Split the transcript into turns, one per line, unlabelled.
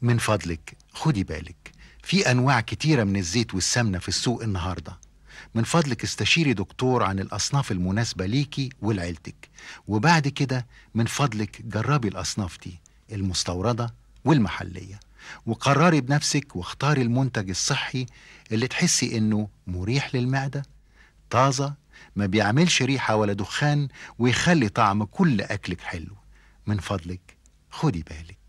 من فضلك خدي بالك في أنواع كتيرة من الزيت والسمنة في السوق النهاردة من فضلك استشيري دكتور عن الأصناف المناسبة ليكي ولعيلتك وبعد كده من فضلك جربي الأصناف دي المستوردة والمحلية وقرري بنفسك واختاري المنتج الصحي اللي تحسي إنه مريح للمعدة طازة ما بيعملش ريحة ولا دخان ويخلي طعم كل أكلك حلو من فضلك خدي بالك